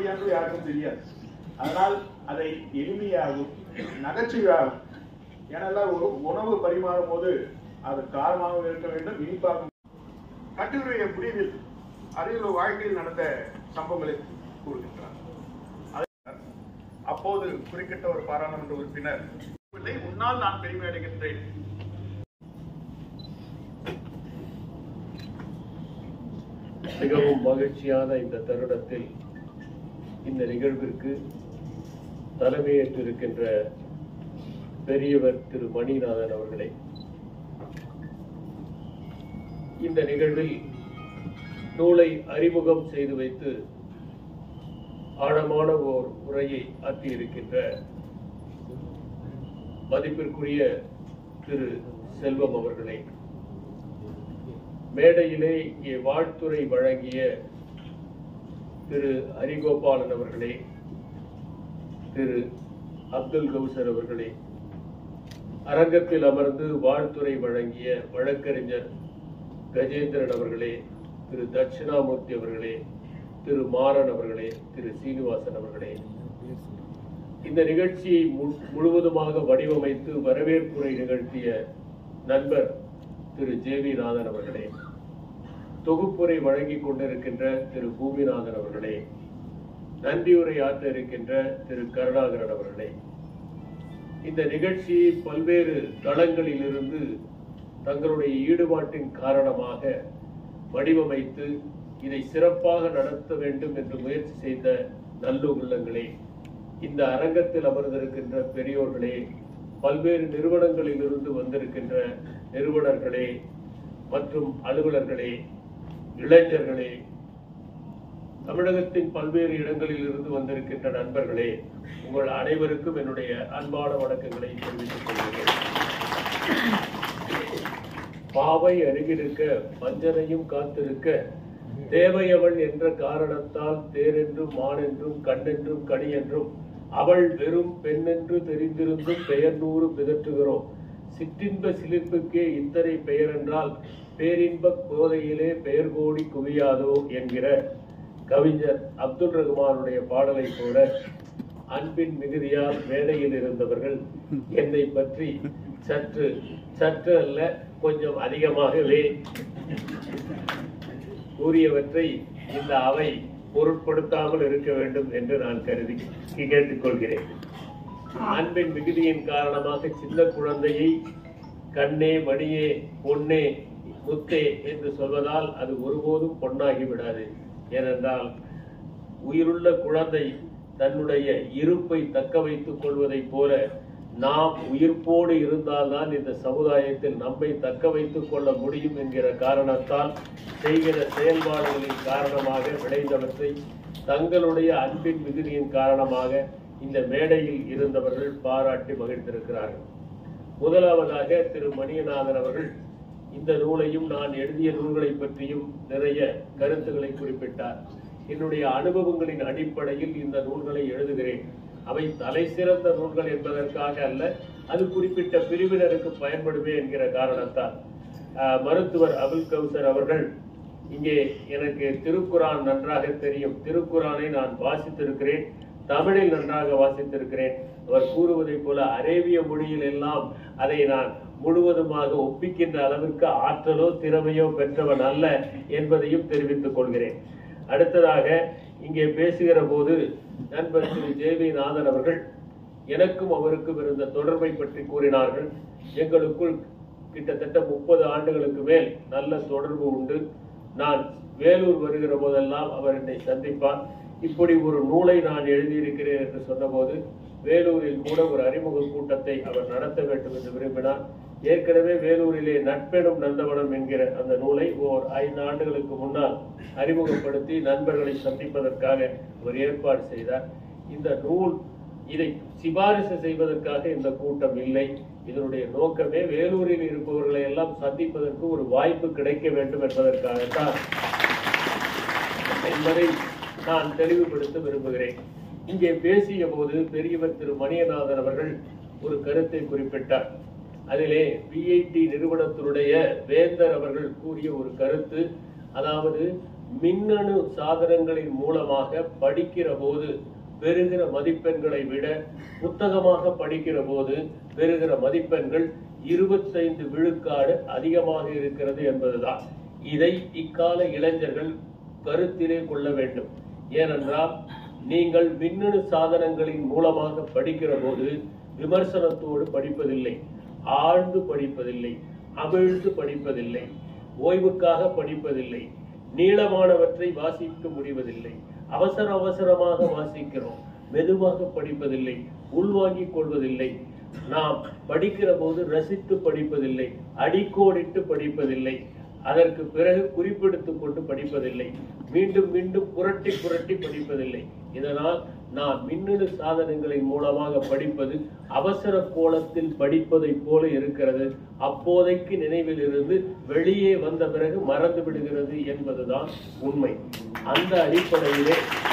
என்று யாருக்கும் தெரியாது அதனால் அதை எளிமையாகவும் நகைச்சுவையாகவும் ஏனெல்லாம் ஒரு உணவு பரிமாறும் போது அது காரமாகவும் இருக்க வேண்டும் இனிப்பாகவும் கட்டுரைய முடிவில் அரியலூர் வாழ்க்கையில் நடந்த சம்பவங்களை கூறுகின்றார் அதை அப்போது குறுக்கிட்ட ஒரு பாராளுமன்ற உறுப்பினர் இல்லை உன்னால் நான் பெருமை அடைகின்றேன் மிகவும் மகிழ்ச்சியான இந்த தருணத்தில் இந்த நிகழ்விற்கு தலைமையேற்றிருக்கின்ற பெரியவர் திரு மணிநாதன் அவர்களே இந்த நிகழ்வில் நூலை அறிமுகம் செய்து வைத்து ஆழமான ஓர் உரையை ஆற்றியிருக்கின்ற மதிப்பிற்குரிய திரு செல்வம் அவர்களே மேடையிலே இங்கே வாழ்த்துரை வழங்கிய திரு ஹரிகோபாலன் அவர்களே திரு அப்துல் கௌசர் அவர்களே அரங்கத்தில் அமர்ந்து வாழ்த்துரை வழங்கிய வழக்கறிஞர் கஜேந்திரன் அவர்களே திரு தட்சிணாமூர்த்தி அவர்களே திரு மாறன் அவர்களே திரு சீனிவாசன் அவர்களே இந்த நிகழ்ச்சியை மு- முழுவதுமாக வடிவமைத்து வரவேற்புரை நிகழ்த்திய நண்பர் திரு ஜே வி நாதன் அவர்களே தொகுப்புரை வழங்கிக் கொண்டிருக்கின்ற திரு பூமிநாதன் அவர்களே நன்றியுரை ஆற்ற இருக்கின்ற திரு கருணாகரன் அவர்களே இந்த நிகழ்ச்சியை பல்வேறு தளங்களிலிருந்து தங்களுடைய ஈடுபாட்டின் காரணமாக வடிவமைத்து இதை சிறப்பாக நடத்த வேண்டும் என்று முயற்சி செய்த நல்ல உள்ளங்களே இந்த அரங்கத்தில் அமர்ந்திருக்கின்ற பெரியோர்களே பல்வேறு நிறுவனங்களிலிருந்து வந்திருக்கின்ற நிறுவனர்களே மற்றும் அலுவலர்களே இளைஞர்களே தமிழகத்தின் பல்வேறு இடங்களில் இருந்து வந்திருக்கின்ற நண்பர்களே உங்கள் அனைவருக்கும் என்னுடைய அன்பான வணக்கங்களை தெரிவித்துக் கொள்கிறேன் பாவை அருகிருக்க பஞ்சனையும் காத்திருக்க தேவையவள் என்ற காரணத்தால் தேரென்றும் மானென்றும் கண்ணென்றும் கனி என்றும் அவள் வெறும் பெண்ணென்று தெரிந்திருந்தும் பெயர் நூறு பிதற்றுகிறோம் சிற்றின்ப சிலிர்ப்புக்கே இத்தனை பெயர் என்றால் பேரின்ப போதையிலே பெயர் கோடி குவியாதோ என்கிற கவிஞர் அப்துல் ரகுமானுடைய பாடலை போல அன்பின் மிகுதியால் மேடையில் இருந்தவர்கள் என்னை பற்றி சற்று சற்று அல்ல கொஞ்சம் அதிகமாகவே கூறியவற்றை இந்த அவை பொருட்படுத்தாமல் இருக்க வேண்டும் என்று நான் கருதி கேட்டுக்கொள்கிறேன் அன்பின் மிகுதியின் காரணமாக சின்ன குழந்தையை கண்ணே மணியே பொன்னே முத்தே என்று சொல்வதால் அது ஒருபோதும் பொன்னாகி விடாது ஏனென்றால் உயிருள்ள குழந்தை தன்னுடைய இருப்பை தக்க வைத்துக் கொள்வதைப் போல நாம் உயிர்ப்போடு இருந்தால்தான் இந்த சமுதாயத்தில் நம்மை தக்க வைத்துக் கொள்ள முடியும் என்கிற காரணத்தால் செய்கிற செயல்பாடுகளின் காரணமாக விளைந்தவற்றை தங்களுடைய அன்பின் மிகுதியின் காரணமாக இந்த மேடையில் இருந்தவர்கள் பாராட்டி மகிழ்ந்திருக்கிறார்கள் முதலாவதாக திரு மணியநாதன் அவர்கள் இந்த நூலையும் நான் எழுதிய நூல்களை பற்றியும் நிறைய கருத்துக்களை குறிப்பிட்டார் என்னுடைய அனுபவங்களின் அடிப்படையில் இந்த நூல்களை எழுதுகிறேன் அவை தலை சிறந்த நூல்கள் என்பதற்காக அல்ல அது குறிப்பிட்ட பிரிவினருக்கு பயன்படுமே என்கிற காரணத்தால் ஆஹ், மருத்துவர் அபுல் கௌசர் அவர்கள் இங்கே எனக்கு திருக்குரான் நன்றாக தெரியும் திருக்குரானை நான் வாசித்திருக்கிறேன் தமிழில் நன்றாக வாசித்திருக்கிறேன் அவர் கூறுவதைப் போல அரேபிய மொழியில் எல்லாம் அதை நான் முழுவதுமாக ஒப்பிக்கின்ற அளவிற்கு ஆற்றலோ திறமையோ பெற்றவன் அல்ல என்பதையும் தெரிவித்துக் கொள்கிறேன் அடுத்ததாக இங்கே பேசுகிற போது நண்பர் திரு ஜே வி நாதன் அவர்கள் எனக்கும் அவருக்கும் இருந்த தொடர்பை பற்றி கூறினார்கள் எங்களுக்குள் கிட்டத்தட்ட முப்பது ஆண்டுகளுக்கு மேல் நல்ல தொடர்பு உண்டு நான் வேலூர் வருகிற போதெல்லாம் அவர் என்னை சந்திப்பார் இப்படி ஒரு நூலை நான் எழுதியிருக்கிறேன் என்று சொன்னபோது வேலூரில் கூட ஒரு அறிமுக கூட்டத்தை அவர் நடத்த வேண்டும் என்று விரும்பினார் ஏற்கனவே வேலூரிலே நட்பெனும் நந்தவனம் என்கிற அந்த நூலை ஓர் ஐந்து ஆண்டுகளுக்கு முன்னால் அறிமுகப்படுத்தி நண்பர்களை சந்திப்பதற்காக அவர் ஏற்பாடு செய்தார் இந்த நூல் இதை சிபாரிசு செய்வதற்காக இந்த கூட்டம் இல்லை இதனுடைய நோக்கமே வேலூரில் இருப்பவர்களை எல்லாம் சந்திப்பதற்கு ஒரு வாய்ப்பு கிடைக்க வேண்டும் என்பதற்காகத்தான் என்பதை நான் தெளிவுபடுத்த விரும்புகிறேன் இங்கே பேசிய போது பெரியவர் திரு மணியநாதன் அவர்கள் ஒரு கருத்தை குறிப்பிட்டார் அதிலே விஐடி நிறுவனத்தினுடைய வேந்தர் அவர்கள் கூறிய ஒரு கருத்து அதாவது மின்னணு சாதனங்களின் மூலமாக படிக்கிற போது பெறுகிற மதிப்பெண்களை விட புத்தகமாக படிக்கிற போது பெறுகிற மதிப்பெண்கள் இருபத்தைந்து விழுக்காடு அதிகமாக இருக்கிறது என்பதுதான் இதை இக்கால இளைஞர்கள் கருத்திலே கொள்ள வேண்டும் ஏனென்றால் நீங்கள் மின்னணு சாதனங்களின் மூலமாக படிக்கிற போது விமர்சனத்தோடு படிப்பதில்லை ஆழ்ந்து படிப்பதில்லை அமிழ்ந்து படிப்பதில்லை ஓய்வுக்காக படிப்பதில்லை நீளமானவற்றை வாசிக்க முடிவதில்லை அவசர அவசரமாக வாசிக்கிறோம் மெதுவாக படிப்பதில்லை உள்வாங்கிக் கொள்வதில்லை நாம் படிக்கிற போது ரசித்து படிப்பதில்லை அடிக்கோடிட்டு படிப்பதில்லை அதற்கு பிறகு குறிப்பெடுத்துக் கொண்டு படிப்பதில்லை மீண்டும் மீண்டும் புரட்டி புரட்டி படிப்பதில்லை இதனால் நாம் மின்னணு சாதனங்களின் மூலமாக படிப்பது அவசர கோலத்தில் படிப்பதை போல இருக்கிறது அப்போதைக்கு நினைவில் இருந்து வெளியே வந்த பிறகு மறந்து விடுகிறது என்பதுதான் உண்மை அந்த அடிப்படையிலே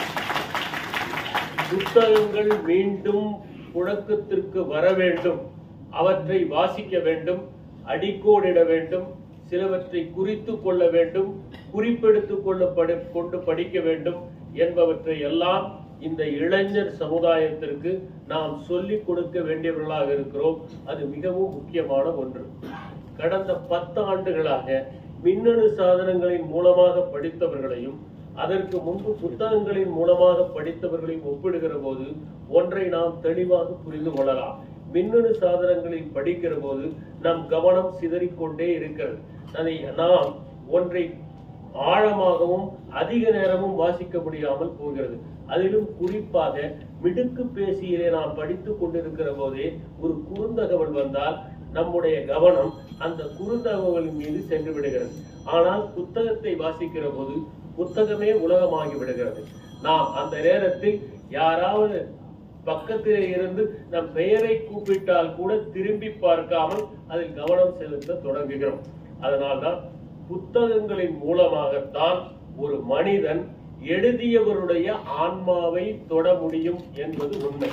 புத்தகங்கள் மீண்டும் புழக்கத்திற்கு வர வேண்டும் அவற்றை வாசிக்க வேண்டும் அடிக்கோடிட வேண்டும் சிலவற்றை குறித்து கொள்ள வேண்டும் குறிப்பெடுத்துக் கொள்ள படி- கொண்டு படிக்க வேண்டும் என்பவற்றை எல்லாம் இந்த இளைஞர் சமுதாயத்திற்கு நாம் சொல்லிக் கொடுக்க வேண்டியவர்களாக இருக்கிறோம் அது மிகவும் முக்கியமான ஒன்று கடந்த பத்து ஆண்டுகளாக மின்னணு சாதனங்களின் மூலமாக படித்தவர்களையும் அதற்கு முன்பு புத்தகங்களின் மூலமாக படித்தவர்களையும் ஒப்பிடுகிற போது ஒன்றை நாம் தெளிவாக புரிந்து கொள்ளலாம் மின்னணு சாதனங்களில் படிக்கிற போது நம் கவனம் சிதறிக்கொண்டே இருக்கிறது அதை நாம் ஒன்றை ஆழமாகவும் அதிக நேரமும் வாசிக்க முடியாமல் போகிறது அதிலும் குறிப்பாக மிடுக்கு பேசியிலே நாம் படித்துக் கொண்டிருக்கிற போதே ஒரு குறுந்தகவல் வந்தால் நம்முடைய கவனம் அந்த குறுந்தகவலின் மீது சென்று விடுகிறது ஆனால் புத்தகத்தை வாசிக்கிற போது புத்தகமே உலகமாகி விடுகிறது நாம் அந்த நேரத்தில் யாராவது பக்கத்திலே இருந்து நம் பெயரை கூப்பிட்டால் கூட திரும்பி பார்க்காமல் அதில் கவனம் செலுத்த தொடங்குகிறோம் அதனால்தான் புத்தகங்களின் மூலமாகத்தான் ஒரு மனிதன் எழுதியவருடைய ஆன்மாவை தொட முடியும் என்பது உண்மை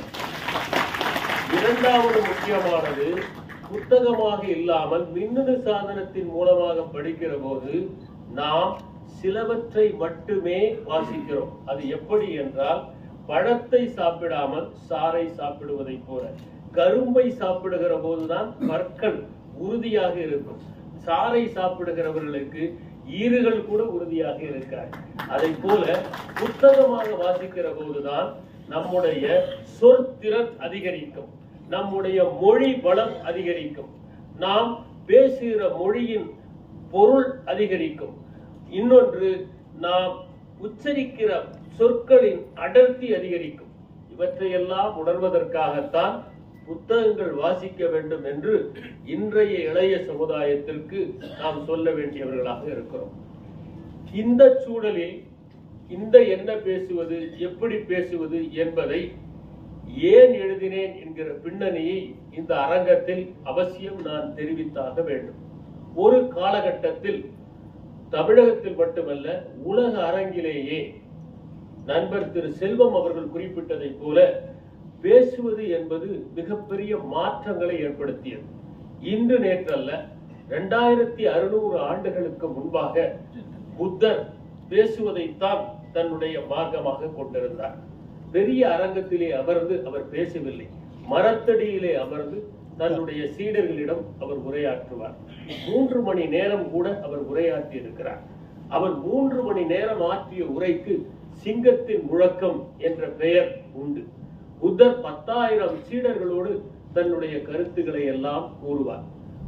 இரண்டாவது முக்கியமானது புத்தகமாக இல்லாமல் மின்னணு சாதனத்தின் மூலமாக படிக்கிற போது நாம் சிலவற்றை மட்டுமே வாசிக்கிறோம் அது எப்படி என்றால் பழத்தை சாப்பிடாமல் சாறை சாப்பிடுவதை போல கரும்பை சாப்பிடுகிற போதுதான் பற்கள் உறுதியாக இருக்கும் சாறை சாப்பிடுகிறவர்களுக்கு ஈறுகள் கூட உறுதியாக இருக்காது அதை போல புத்தகமாக வாசிக்கிற போதுதான் நம்முடைய சொற்திறன் அதிகரிக்கும் நம்முடைய மொழி வளம் அதிகரிக்கும் நாம் பேசுகிற மொழியின் பொருள் அதிகரிக்கும் இன்னொன்று நாம் உச்சரிக்கிற சொற்களின் அடர்த்தி அதிகரிக்கும் இவற்றையெல்லாம் உணர்வதற்காகத்தான் புத்தகங்கள் வாசிக்க வேண்டும் என்று இன்றைய இளைய சமுதாயத்திற்கு நாம் சொல்ல வேண்டியவர்களாக இருக்கிறோம் இந்த சூழலில் இந்த என்ன பேசுவது எப்படி பேசுவது என்பதை ஏன் எழுதினேன் என்கிற பின்னணியை இந்த அரங்கத்தில் அவசியம் நான் தெரிவித்தாக வேண்டும் ஒரு காலகட்டத்தில் தமிழகத்தில் மட்டுமல்ல உலக அரங்கிலேயே நண்பர் திரு செல்வம் அவர்கள் குறிப்பிட்டதைப் போல பேசுவது என்பது மிகப்பெரிய மாற்றங்களை ஏற்படுத்தியது இன்று நேற்றல்ல இரண்டாயிரத்தி அறுநூறு ஆண்டுகளுக்கு முன்பாக புத்தர் பேசுவதைத்தான் தன்னுடைய மார்க்கமாக கொண்டிருந்தார் பெரிய அரங்கத்திலே அமர்ந்து அவர் பேசவில்லை மரத்தடியிலே அமர்ந்து தன்னுடைய சீடர்களிடம் அவர் உரையாற்றுவார் மூன்று மணி நேரம் கூட அவர் உரையாற்றி இருக்கிறார் அவர் மூன்று மணி நேரம் ஆற்றிய உரைக்கு சிங்கத்தின் முழக்கம் என்ற பெயர் உண்டு புத்தர் பத்தாயிரம் சீடர்களோடு தன்னுடைய கருத்துக்களை எல்லாம் கூறுவார்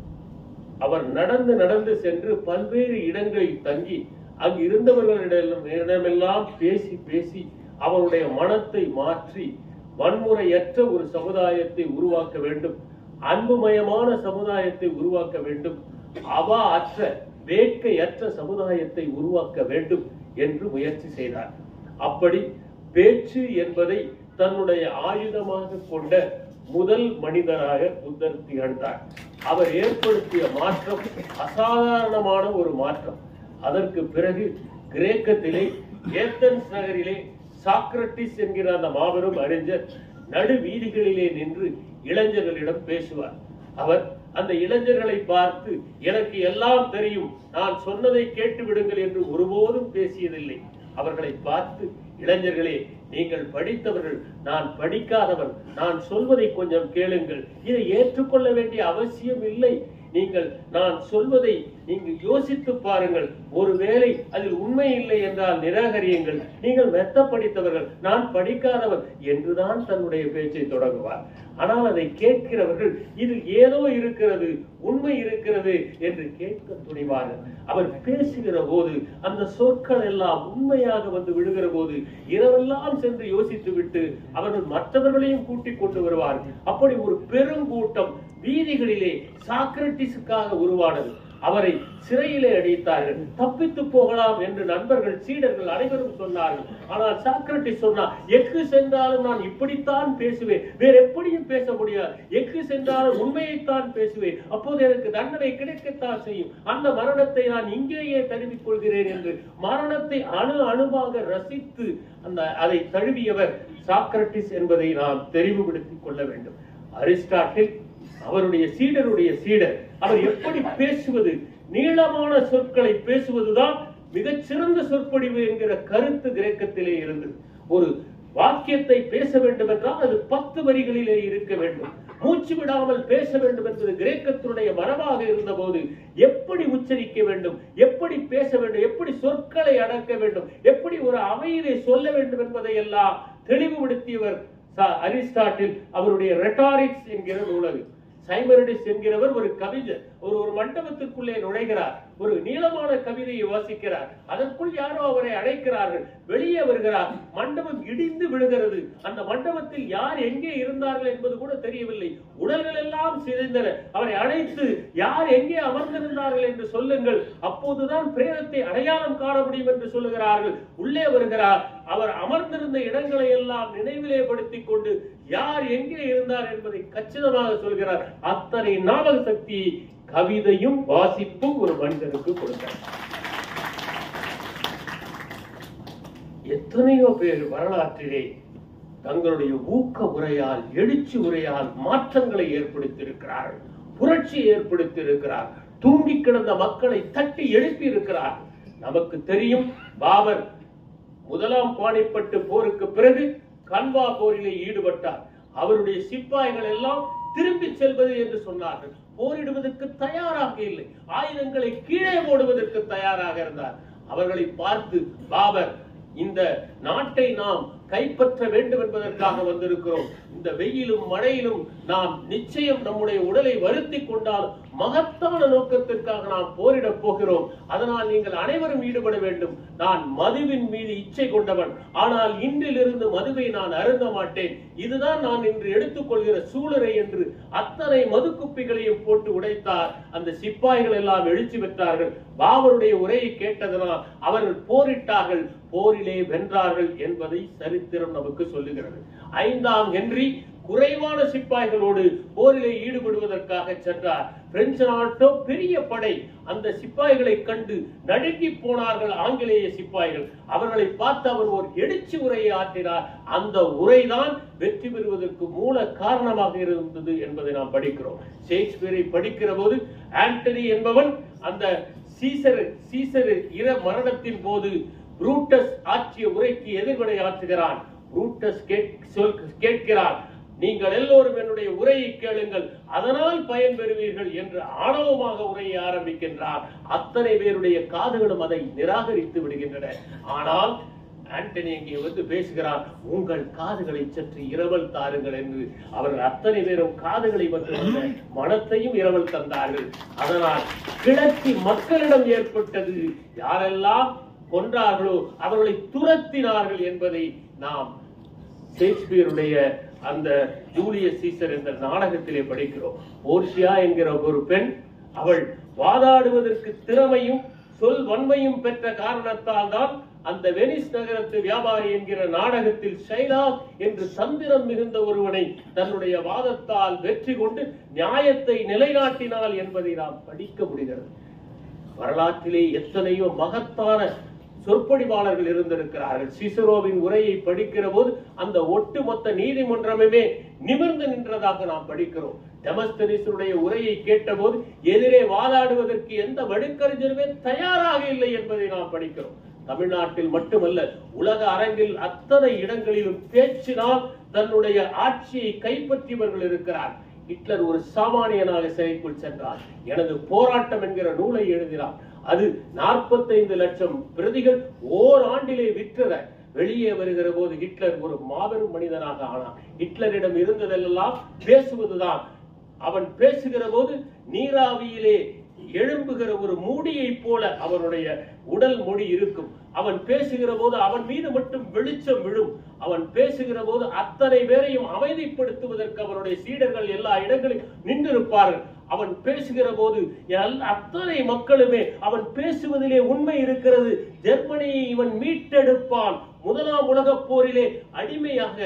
அவர் நடந்து நடந்து சென்று பல்வேறு இடங்களில் தங்கி அங்கு இருந்தவர்களிடம் இடமெல்லாம் பேசி பேசி அவருடைய மனத்தை மாற்றி வன்முறையற்ற ஒரு சமுதாயத்தை உருவாக்க வேண்டும் அன்புமயமான சமுதாயத்தை உருவாக்க வேண்டும் அவா அற்ற வேட்கையற்ற சமுதாயத்தை உருவாக்க வேண்டும் என்று முயற்சி செய்தார் அப்படி பேச்சு என்பதை தன்னுடைய ஆயுதமாக கொண்ட முதல் மனிதராக புத்தர் திகழ்ந்தார் அவர் ஏற்படுத்திய மாற்றம் அசாதாரணமான ஒரு மாற்றம் அதற்கு பிறகு கிரேக்கத்திலே ஏத்தன்ஸ் நகரிலே சாக்ரட்டிஸ் என்கிற அந்த மாபெரும் அறிஞர் நடு வீதிகளிலே நின்று இளைஞர்களிடம் பேசுவார் அவர் அந்த இளைஞர்களை பார்த்து எனக்கு எல்லாம் தெரியும் நான் சொன்னதை கேட்டு விடுங்கள் என்று ஒருபோதும் பேசியதில்லை அவர்களை பார்த்து இளைஞர்களே நீங்கள் படித்தவர்கள் நான் படிக்காதவன் நான் சொல்வதை கொஞ்சம் கேளுங்கள் இதை ஏற்றுக்கொள்ள வேண்டிய அவசியம் இல்லை நீங்கள் நான் சொல்வதை நீங்கள் யோசித்து பாருங்கள் ஒருவேளை அதில் உண்மை இல்லை என்றால் நிராகரியுங்கள் நீங்கள் மெத்த படித்தவர்கள் நான் படிக்காதவர் என்றுதான் தன்னுடைய பேச்சை தொடங்குவார் ஆனால் அதை கேட்கிறவர்கள் இதில் ஏதோ இருக்கிறது உண்மை இருக்கிறது என்று கேட்க துணிவார்கள் அவர் பேசுகிற போது அந்த சொற்கள் எல்லாம் உண்மையாக வந்து விடுகிற போது இரவெல்லாம் சென்று யோசித்து விட்டு அவர்கள் மற்றவர்களையும் கூட்டிக் கொண்டு வருவார் அப்படி ஒரு பெருங்கூட்டம் வீதிகளிலே சாக்ரட்டிஸுக்காக உருவானது அவரை சிறையிலே அடைத்தார்கள் தப்பித்து போகலாம் என்று நண்பர்கள் சீடர்கள் அனைவரும் சொன்னார்கள் ஆனால் சாக்ரட்டிஸ் சொன்னார் எங்கு சென்றாலும் நான் இப்படித்தான் பேசுவேன் வேற எப்படியும் பேச முடியாது எங்கு சென்றாலும் உண்மையைத்தான் பேசுவேன் அப்போது எனக்கு தண்டனை கிடைக்கத்தான் செய்யும் அந்த மரணத்தை நான் இங்கேயே தழுவிக் கொள்கிறேன் என்று மரணத்தை அணு அணுவாக ரசித்து அந்த அதை தழுவியவர் சாக்ரட்டிஸ் என்பதை நாம் தெரிவுபடுத்திக் கொள்ள வேண்டும் அரிஸ்டாட்டில் அவருடைய சீடருடைய சீடர் அவர் எப்படி பேசுவது நீளமான சொற்களை பேசுவதுதான் மிகச் சிறந்த சொற்பொழிவு என்கிற கருத்து கிரேக்கத்திலே இருந்தது ஒரு வாக்கியத்தை பேச வேண்டும் என்றால் அது பத்து வரிகளிலே இருக்க வேண்டும் மூச்சு விடாமல் பேச வேண்டும் என்பது கிரேக்கத்தினுடைய மரபாக இருந்தபோது எப்படி உச்சரிக்க வேண்டும் எப்படி பேச வேண்டும் எப்படி சொற்களை அடக்க வேண்டும் எப்படி ஒரு அவையிலே சொல்ல வேண்டும் என்பதை எல்லாம் தெளிவுபடுத்தியவர் ச- அரிஸ்டாட்டில் அவருடைய ரெட்டாரிக்ஸ் என்கிற நூலகு சைமரடிஸ் என்கிறவர் ஒரு கவிஞர் ஒரு ஒரு மண்டபத்திற்குள்ளே நுழைகிறார் ஒரு நீளமான கவிதையை வாசிக்கிறார் அதற்குள் யாரோ அவரை அழைக்கிறார்கள் வெளியே வருகிறார் மண்டபம் இடிந்து விழுகிறது அந்த மண்டபத்தில் யார் எங்கே இருந்தார்கள் என்பது கூட தெரியவில்லை உடல்கள் எல்லாம் சிதைந்தன அவரை அழைத்து யார் எங்கே அமர்ந்திருந்தார்கள் என்று சொல்லுங்கள் அப்போதுதான் பிரேதத்தை அடையாளம் காண முடியும் என்று சொல்லுகிறார்கள் உள்ளே வருகிறார் அவர் அமர்ந்திருந்த இடங்களை எல்லாம் நினைவிலே படுத்திக் கொண்டு யார் எங்கே இருந்தார் என்பதை கச்சிதமாக சொல்கிறார் அத்தனை ஞாபக சக்தியை கவிதையும் வாசிப்பும் ஒரு மனிதனுக்கு கொடுத்தார் எத்தனையோ பேர் வரலாற்றிலே தங்களுடைய ஊக்க உரையால் எழுச்சி உரையால் மாற்றங்களை ஏற்படுத்தியிருக்கிறார்கள் புரட்சி ஏற்படுத்தியிருக்கிறார் தூங்கி கிடந்த மக்களை தட்டி எழுப்பி இருக்கிறார் நமக்கு தெரியும் பாபர் முதலாம் பாணிப்பட்டு போருக்கு பிறகு கன்வா போரிலே ஈடுபட்டார் அவருடைய சிப்பாய்கள் எல்லாம் திரும்பி செல்வது என்று சொன்னார்கள் போரிடுவதற்கு தயாராக இல்லை ஆயுதங்களை கீழே போடுவதற்கு தயாராக இருந்தார் அவர்களை பார்த்து பாபர் இந்த நாட்டை நாம் கைப்பற்ற வேண்டும் என்பதற்காக வந்திருக்கிறோம் இந்த வெயிலும் மழையிலும் நாம் நிச்சயம் நம்முடைய உடலை வருத்தி கொண்டால் மகத்தான நோக்கத்திற்காக நாம் போரிடப் போகிறோம் அதனால் நீங்கள் அனைவரும் ஈடுபட வேண்டும் நான் மதுவின் மீது இச்சை கொண்டவன் ஆனால் இன்றிலிருந்து மதுவை நான் அருந்த மாட்டேன் இதுதான் நான் இன்று எடுத்துக்கொள்கிற சூளுரை என்று அத்தனை மது குப்பிகளையும் போட்டு உடைத்தார் அந்த சிப்பாய்கள் எல்லாம் எழுச்சி பெற்றார்கள் பாபருடைய உரையை கேட்டதனால் அவர்கள் போரிட்டார்கள் போரிலே வென்றார்கள் என்பதை சரித்திரம் நமக்கு சொல்லுகிறது ஐந்தாம் ஹென்றி குறைவான சிப்பாய்களோடு போரிலே ஈடுபடுவதற்காக சென்றார் பிரெஞ்சு நாட்டோ பெரிய படை அந்த சிப்பாய்களை கண்டு நடுங்கி போனார்கள் ஆங்கிலேய சிப்பாய்கள் அவர்களை பார்த்து அவர் ஒரு எழுச்சி உரையை ஆற்றினார் அந்த உரைதான் வெற்றி பெறுவதற்கு மூல காரணமாக இருந்தது என்பதை நாம் படிக்கிறோம் ஷேக்ஸ்பியரை படிக்கிற போது ஆண்டனி என்பவன் அந்த சீசர் சீசர் இர மரணத்தின் போது புரூட்டஸ் ஆற்றிய உரைக்கு எதிர்வினை ஆற்றுகிறான் புரூட்டஸ் கேட்- சொல் கேட்கிறான் நீங்கள் எல்லோரும் என்னுடைய உரையை கேளுங்கள் அதனால் பயன் பெறுவீர்கள் என்று ஆணவமாக உரையை ஆரம்பிக்கின்றார் அத்தனை பேருடைய காதுகளும் அதை நிராகரித்து விடுகின்றன ஆனால் ஆண்டனி இங்கே வந்து பேசுகிறார் உங்கள் காதுகளை சற்று இரவல் தாருங்கள் என்று அவர்கள் அத்தனை பேரும் காதுகளை மட்டுமல்ல மனத்தையும் இரவல் தந்தார்கள் அதனால் கிழக்கு மக்களிடம் ஏற்பட்டது யாரெல்லாம் கொன்றார்களோ அவர்களை துரத்தினார்கள் என்பதை நாம் ஷேக்ஸ்பியருடைய அந்த ஜூலியஸ் சீசர் என்ற நாடகத்திலே படிக்கிறோம் போர்ஷியா என்கிற ஒரு பெண் அவள் வாதாடுவதற்கு திறமையும் சொல் வன்மையும் பெற்ற காரணத்தால் தான் அந்த வெனிஸ் நகரத்து வியாபாரி என்கிற நாடகத்தில் ஷைலா என்று சந்திரம் மிகுந்த ஒருவனை தன்னுடைய வாதத்தால் வெற்றி கொண்டு நியாயத்தை நிலைநாட்டினாள் என்பதை நாம் படிக்க முடிகிறது வரலாற்றிலே எத்தனையோ மகத்தான சொற்பொழிவாளர்கள் இருந்திருக்கிறார்கள் சிசரோவின் உரையை படிக்கிற போது அந்த ஒட்டுமொத்த நீதிமன்றமே நிமிர்ந்து நின்றதாக நாம் படிக்கிறோம் டெமஸ்தனிசருடைய உரையை கேட்டபோது எதிரே வாதாடுவதற்கு எந்த வழக்கறிஞருமே தயாராக இல்லை என்பதை நாம் படிக்கிறோம் தமிழ்நாட்டில் மட்டுமல்ல உலக அரங்கில் அத்தனை இடங்களிலும் பேச்சினால் தன்னுடைய ஆட்சியை கைப்பற்றியவர்கள் இருக்கிறார் ஹிட்லர் ஒரு சாமானியனாக சிறைக்குள் சென்றார் எனது போராட்டம் என்கிற நூலை எழுதினார் அது நாற்பத்தைந்து லட்சம் பிரதிகள் ஓராண்டிலே விற்றத வெளியே வருகிற போது ஹிட்லர் ஒரு மாபெரும் மனிதனாக ஆனார் ஹிட்லரிடம் இருந்ததெல்லாம் பேசுவதுதான் அவன் பேசுகிற போது நீராவியிலே எழும்புகிற ஒரு மூடியை போல அவனுடைய உடல் மொழி இருக்கும் அவன் பேசுகிற போது அவன் மீது மட்டும் வெளிச்சம் விழும் அவன் பேசுகிற போது அத்தனை பேரையும் அமைதிப்படுத்துவதற்கு அவனுடைய சீடர்கள் எல்லா இடங்களிலும் நின்றிருப்பார்கள் அவன் பேசுகிற போது எல்லா- அத்தனை மக்களுமே அவன் பேசுவதிலே உண்மை இருக்கிறது ஜெர்மனியை இவன் மீட்டெடுப்பான் முதலாம் உலகப் போரிலே அடிமையாக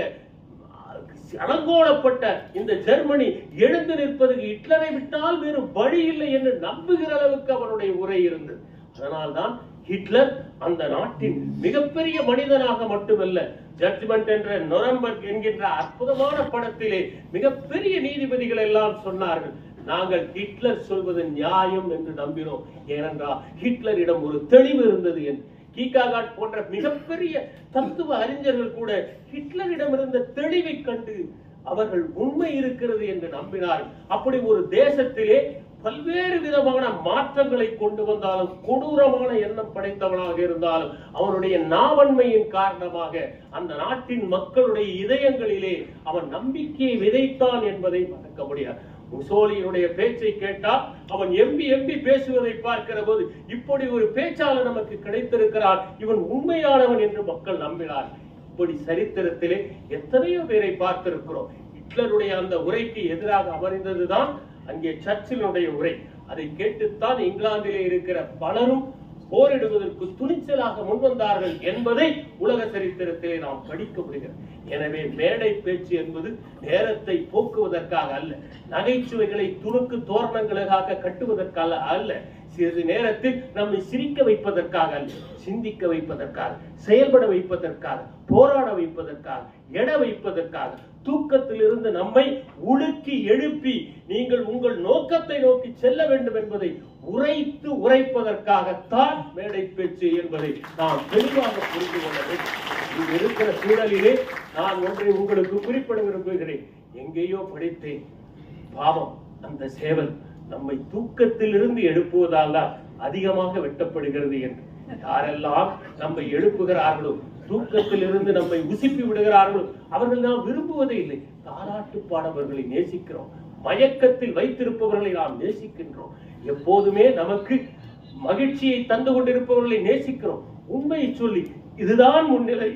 அலங்கோலப்பட்ட இந்த ஜெர்மனி எழுந்து நிற்பதற்கு ஹிட்லரை விட்டால் வேறு வழி இல்லை என்று நம்புகிற அளவுக்கு அவனுடைய உரை இருந்தது அதனால்தான் ஹிட்லர் அந்த நாட்டின் மிகப்பெரிய மனிதனாக மட்டுமல்ல ஜட்ஜ்மெண்ட் என்ற நொரம்பர்க் என்கின்ற அற்புதமான படத்திலே மிகப்பெரிய நீதிபதிகள் எல்லாம் சொன்னார்கள் நாங்கள் ஹிட்லர் சொல்வது நியாயம் என்று நம்பினோம் ஏனென்றால் ஹிட்லரிடம் ஒரு தெளிவு இருந்தது என்று கீகாகாட் போன்ற மிகப்பெரிய தத்துவ அறிஞர்கள் கூட ஹிட்லரிடம் இருந்த தெளிவை கண்டு அவர்கள் உண்மை இருக்கிறது என்று நம்பினார்கள் அப்படி ஒரு தேசத்திலே பல்வேறு விதமான மாற்றங்களை கொண்டு வந்தாலும் கொடூரமான எண்ணம் படைத்தவனாக இருந்தாலும் அவனுடைய நாவன்மையின் காரணமாக அந்த நாட்டின் மக்களுடைய இதயங்களிலே அவன் நம்பிக்கையை விதைத்தான் என்பதை மறக்க முடியாது முசோலியினுடைய பேச்சை கேட்டால் அவன் எம்பி எம்பி பேசுவதை பார்க்கிற போது இப்படி ஒரு பேச்சாளர் நமக்கு கிடைத்திருக்கிறார் இவன் உண்மையானவன் என்று மக்கள் நம்பினார் இப்படி சரித்திரத்திலே எத்தனையோ பேரை பார்த்திருக்கிறோம் ஹிட்லருடைய அந்த உரைக்கு எதிராக அமர்ந்ததுதான் அங்கே சர்ச்சிலுடைய உரை அதை கேட்டுத்தான் இங்கிலாந்திலே இருக்கிற பலரும் போரிடுவதற்கு துணிச்சலாக முன்வந்தார்கள் என்பதை உலக சரித்திரத்திலே நாம் படிக்க முடிகிறது எனவே மேடை பேச்சு என்பது நேரத்தை போக்குவதற்காக அல்ல நகைச்சுவைகளை துணுக்கு தோரணங்களுக்காக கட்டுவதற்காக அல்ல சிறிது நேரத்தில் நம்மை சிரிக்க வைப்பதற்காக அல்ல சிந்திக்க வைப்பதற்காக செயல்பட வைப்பதற்காக போராட வைப்பதற்காக எட வைப்பதற்காக தூக்கத்திலிருந்து நம்மை உலுக்கி எழுப்பி நீங்கள் உங்கள் நோக்கத்தை நோக்கி செல்ல வேண்டும் என்பதை உரைத்து உரைப்பதற்காகத்தான் மேடை பேச்சு என்பதை நாம் தெளிவாக புரிந்து கொள்ள வேண்டும் இங்கு இருக்கிற சூழலிலே நான் ஒன்றை உங்களுக்கு குறிப்பிட விரும்புகிறேன் எங்கேயோ படித்தேன் பாவம் அந்த சேவல் நம்மை தூக்கத்தில் இருந்து எழுப்புவதால் தான் அதிகமாக வெட்டப்படுகிறது என்று யாரெல்லாம் நம்மை எழுப்புகிறார்களோ தூக்கத்தில் இருந்து நம்மை உசிப்பி விடுகிறார்களோ அவர்கள் நாம் விரும்புவதே இல்லை தாலாட்டு பாடவர்களை நேசிக்கிறோம் மயக்கத்தில் வைத்திருப்பவர்களை நாம் நேசிக்கின்றோம் எப்போதுமே நமக்கு மகிழ்ச்சியை தந்து கொண்டிருப்பவர்களை நேசிக்கிறோம் உண்மையை சொல்லி இதுதான் முன்னிலை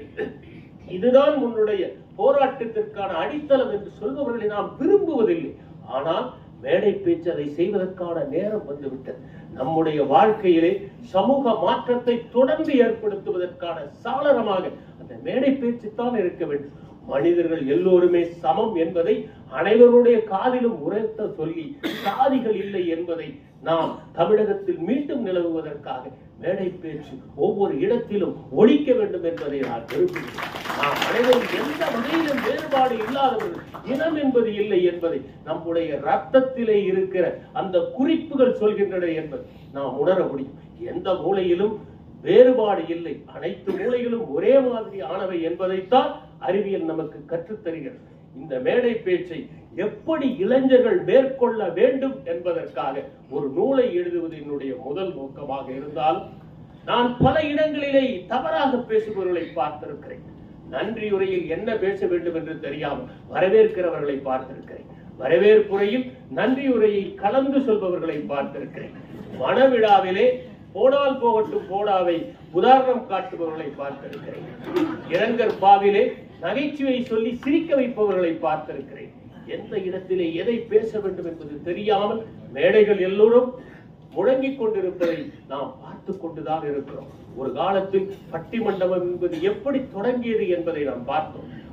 இதுதான் உன்னுடைய போராட்டத்திற்கான அடித்தளம் என்று சொல்பவர்களை நாம் விரும்புவதில்லை ஆனால் மேடை பேச்சு அதை செய்வதற்கான நேரம் வந்துவிட்டது நம்முடைய வாழ்க்கையிலே சமூக மாற்றத்தை தொடர்ந்து ஏற்படுத்துவதற்கான சாளரமாக அந்த மேடை பேச்சு தான் இருக்க வேண்டும் மனிதர்கள் எல்லோருமே சமம் என்பதை அனைவருடைய காதிலும் உரைத்த சொல்லி சாதிகள் இல்லை என்பதை நாம் தமிழகத்தில் மீண்டும் நிலவுவதற்காக மேடை பேச்சு ஒவ்வொரு இடத்திலும் ஒழிக்க வேண்டும் என்பதை நான் விரும்புகிறேன் நாம் அனைவரும் எந்த வகையிலும் வேறுபாடு இல்லாதவர்கள் இனம் என்பது இல்லை என்பதை நம்முடைய ரத்தத்திலே இருக்கிற அந்த குறிப்புகள் சொல்கின்றன என்பதை நாம் உணர முடியும் எந்த மூலையிலும் வேறுபாடு இல்லை அனைத்து மூலைகளும் ஒரே மாதிரி ஆனவை என்பதைத்தான் அறிவியல் நமக்கு கற்றுத் தருகிறது இந்த மேடை பேச்சை எப்படி இளைஞர்கள் மேற்கொள்ள வேண்டும் என்பதற்காக ஒரு நூலை எழுதுவது என்னுடைய முதல் நோக்கமாக இருந்தாலும் நான் பல இடங்களிலே தவறாக பேசுபவர்களை பார்த்திருக்கிறேன் நன்றி உரையில் என்ன பேச வேண்டும் என்று தெரியாமல் வரவேற்கிறவர்களை பார்த்திருக்கிறேன் வரவேற்புரையில் நன்றி உரையை கலந்து சொல்பவர்களை பார்த்திருக்கிறேன் மணவிழாவிலே போனால் போகட்டும் போடாவை உதாரணம் காட்டுபவர்களை பார்த்திருக்கிறேன் இரங்கர் பாவிலே நகைச்சுவை சொல்லி சிரிக்க வைப்பவர்களை பார்த்திருக்கிறேன் எந்த இடத்திலே எதை பேச வேண்டும் என்பது தெரியாமல் மேடைகள் எல்லோரும் முழங்கிக் கொண்டிருப்பதை நாம் பார்த்து கொண்டுதான் இருக்கிறோம் ஒரு காலத்தில் பட்டிமண்டபம் என்பது எப்படி தொடங்கியது என்பதை நாம் பார்த்தோம்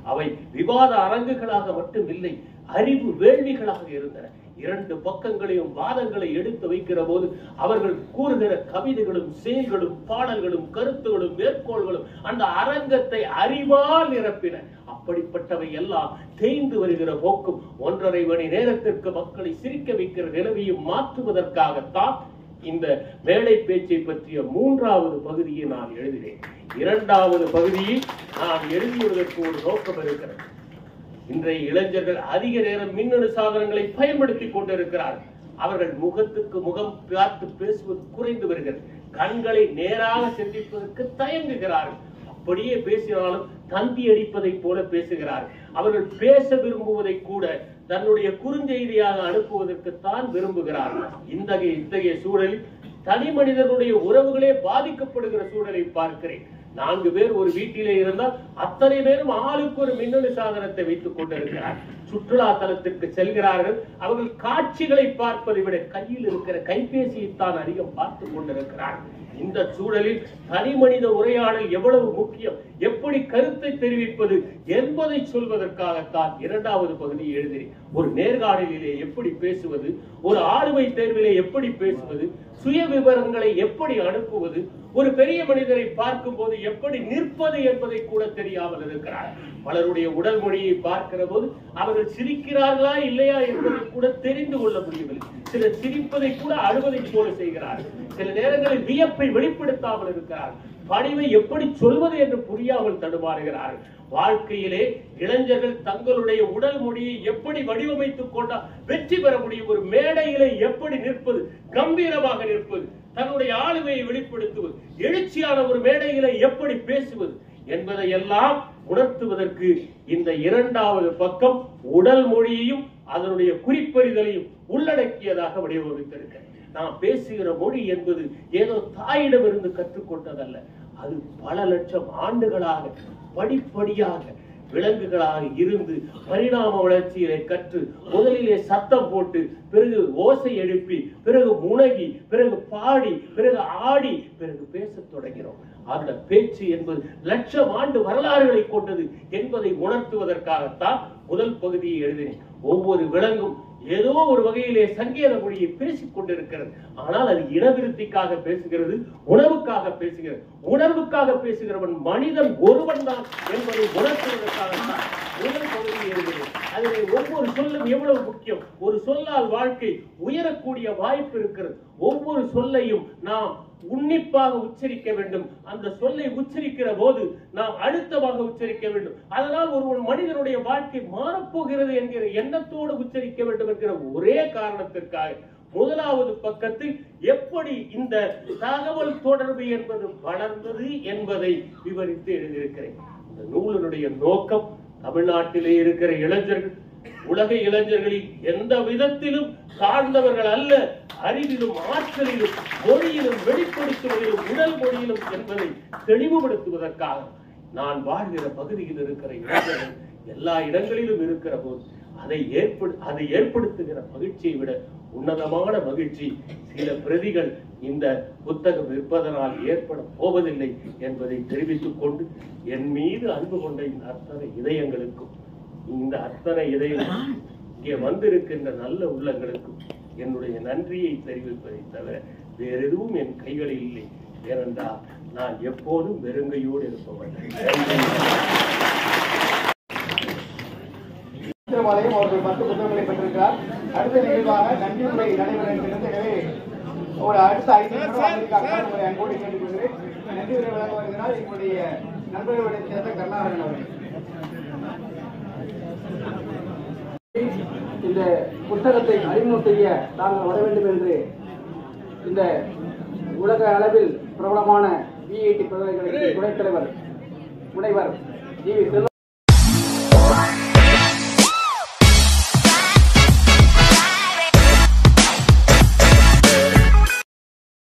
அவை விவாத அரங்குகளாக மட்டும் இல்லை அறிவு வேள்விகளாக இருந்தன இரண்டு பக்கங்களையும் வாதங்களை எடுத்து வைக்கிற போது அவர்கள் கூறுகிற கவிதைகளும் செயல்களும் பாடல்களும் கருத்துகளும் மேற்கோள்களும் அந்த அரங்கத்தை அறிவால் நிரப்பின அப்படிப்பட்டவை எல்லாம் தேய்ந்து வருகிற போக்கும் ஒன்றரை மணி நேரத்திற்கு மக்களை சிரிக்க வைக்கிற நிலவையும் மாற்றுவதற்காகத்தான் இந்த மேடை பேச்சை பற்றிய மூன்றாவது பகுதியை நான் எழுதினேன் இரண்டாவது பகுதியில் நான் எழுதியுள்ளதற்கு ஒரு நோக்கம் இருக்கிறது இன்றைய இளைஞர்கள் அதிக நேரம் மின்னணு சாதனங்களை பயன்படுத்திக் கொண்டிருக்கிறார்கள் அவர்கள் முகத்துக்கு முகம் பார்த்து பேசுவது குறைந்து வருகிறது கண்களை நேராக சிந்திப்பதற்கு தயங்குகிறார்கள் அப்படியே பேசினாலும் தந்தி அடிப்பதைப் போல பேசுகிறார்கள் அவர்கள் பேச விரும்புவதை கூட தன்னுடைய குறுஞ்செய்தியாக அனுப்புவதற்குத்தான் விரும்புகிறார்கள் இந்த இத்தகைய சூழலில் தனி மனிதனுடைய உறவுகளே பாதிக்கப்படுகிற சூழலை பார்க்கிறேன் நான்கு பேர் ஒரு வீட்டிலே இருந்தால் அத்தனை பேரும் ஆளுக்கு ஒரு மின்னணு சாதனத்தை வைத்துக் கொண்டிருக்கிறார் சுற்றுலா தலத்திற்கு செல்கிறார்கள் அவர்கள் காட்சிகளை பார்ப்பதை விட கையில் இருக்கிற கைபேசியைத்தான் அதிகம் பார்த்துக் கொண்டிருக்கிறார்கள் இந்த சூழலில் தனி மனித உரையாடல் எவ்வளவு முக்கியம் எப்படி கருத்தை தெரிவிப்பது என்பதை சொல்வதற்காகத்தான் இரண்டாவது பகுதியை எழுதினேன் ஒரு நேர்காணலிலே எப்படி பேசுவது ஒரு ஆளுமை தேர்விலே எப்படி பேசுவது சுய விவரங்களை எப்படி அனுப்புவது ஒரு பெரிய மனிதரை பார்க்கும் போது எப்படி நிற்பது என்பதை கூட தெரியாமல் இருக்கிறார் பலருடைய உடல் மொழியை பார்க்கிற போது அவர்கள் சிரிக்கிறார்களா இல்லையா என்பதை கூட தெரிந்து கொள்ள முடியவில்லை சிலர் சிரிப்பதை கூட அழுவதை போல செய்கிறார்கள் சில நேரங்களில் வியப்பை வெளிப்படுத்தாமல் இருக்கிறார்கள் பணிவை எப்படி சொல்வது என்று புரியாமல் தடுமாறுகிறார்கள் வாழ்க்கையிலே இளைஞர்கள் தங்களுடைய உடல் மொழியை எப்படி வடிவமைத்துக் கொண்டால் வெற்றி பெற முடியும் ஒரு மேடையிலே எப்படி நிற்பது கம்பீரமாக நிற்பது தன்னுடைய ஆளுமையை வெளிப்படுத்துவது எழுச்சியான ஒரு மேடையிலே எப்படி பேசுவது என்பதை எல்லாம் உணர்த்துவதற்கு இந்த இரண்டாவது பக்கம் உடல் மொழியையும் அதனுடைய குறிப்பறிதலையும் உள்ளடக்கியதாக வடிவமைத்திருக்க நாம் பேசுகிற மொழி என்பது ஏதோ தாயிடமிருந்து கற்றுக்கொண்டதல்ல அது பல லட்சம் ஆண்டுகளாக படிப்படியாக விலங்குகளாக இருந்து பரிணாம வளர்ச்சியிலே கற்று முதலிலே சத்தம் போட்டு பிறகு ஓசை எழுப்பி பிறகு முனகி பிறகு பாடி பிறகு ஆடி பிறகு பேசத் தொடங்கினோம் அந்த பேச்சு என்பது லட்சம் ஆண்டு வரலாறுகளை கொண்டது என்பதை உணர்த்துவதற்காகத்தான் முதல் பகுதியை எழுதினேன் ஒவ்வொரு விலங்கும் ஏதோ ஒரு வகையிலே சங்கேத மொழியை பேசிக் கொண்டிருக்கிறது ஆனால் அது இனவிருத்திக்காக பேசுகிறது உணவுக்காக பேசுகிறது உணர்வுக்காக பேசுகிறவன் மனிதன் ஒருவன் தான் என்பதை உணர்த்துவதற்காகத்தான் முதல் பகுதியை எழுதினேன் அதிலே ஒவ்வொரு சொல்லும் எவ்வளவு முக்கியம் ஒரு சொல்லால் வாழ்க்கை உயரக்கூடிய வாய்ப்பு இருக்கிறது ஒவ்வொரு சொல்லையும் நாம் உன்னிப்பாக உச்சரிக்க வேண்டும் அந்த சொல்லை உச்சரிக்கிற போது நாம் அழுத்தமாக உச்சரிக்க வேண்டும் அதனால் ஒரு ஒரு மனிதனுடைய வாழ்க்கை மாறப்போகிறது என்கிற எண்ணத்தோடு உச்சரிக்க வேண்டும் என்கிற ஒரே காரணத்திற்காக முதலாவது பக்கத்தில் எப்படி இந்த தகவல் தொடர்பு என்பது வளர்ந்தது என்பதை விவரித்து எழுதியிருக்கிறேன் இந்த நூலினுடைய நோக்கம் தமிழ்நாட்டிலே இருக்கிற இளைஞர்கள் உலக இளைஞர்களில் எந்த விதத்திலும் தாழ்ந்தவர்கள் அல்ல அறிவிலும் ஆற்றலிலும் மொழியிலும் வெளிப்படுத்துவதிலும் உடல் மொழியிலும் என்பதை தெளிவுபடுத்துவதற்காக நான் வாழ்கிற பகுதியில் இருக்கிற இளைஞர்கள் எல்லா இடங்களிலும் இருக்கிற போது அதை ஏற்படு அதை ஏற்படுத்துகிற மகிழ்ச்சியை விட உன்னதமான மகிழ்ச்சி சில பிரதிகள் இந்த புத்தகம் விற்பதனால் ஏற்பட போவதில்லை என்பதை தெரிவித்துக் கொண்டு என் மீது அன்பு கொண்ட இந்த அத்தனை இதயங்களுக்கும் இந்த அத்தனை இதயம் இங்கே வந்திருக்கின்ற நல்ல உள்ளங்களுக்கும் என்னுடைய நன்றியை தெரிவிப்பதை தவிர வேற எதுவும் என் கைகளில் இல்லை ஏனென்றால் நான் எப்போதும் வெறுங்கையோடு இருப்பவன் சித்திரமாலையும் அவர்கள் பத்து புத்தகங்களை பெற்றிருக்கிறார் அடுத்த நிகழ்வாக நன்றி உரை நடைபெற இருக்கிறது எனவே ஒரு அடுத்த ஐந்து நிமிடம் அமெரிக்காக உங்களை அன்போடு கேட்டுக்கொள்கிறேன் நன்றி உரை வழங்க வருகிறார் எங்களுடைய நண்பர்களுடைய சேர்ந்த கருணாகரன் அவர்கள் இந்த புத்தகத்தை அறிமுகம் செய்ய தாங்கள் வர வேண்டும் என்று இந்த உலக அளவில் பிரபலமான பிஐடி பல்கலைக்கழகத்தின் துணைத் தலைவர் முனைவர் ஜி வி செல்வ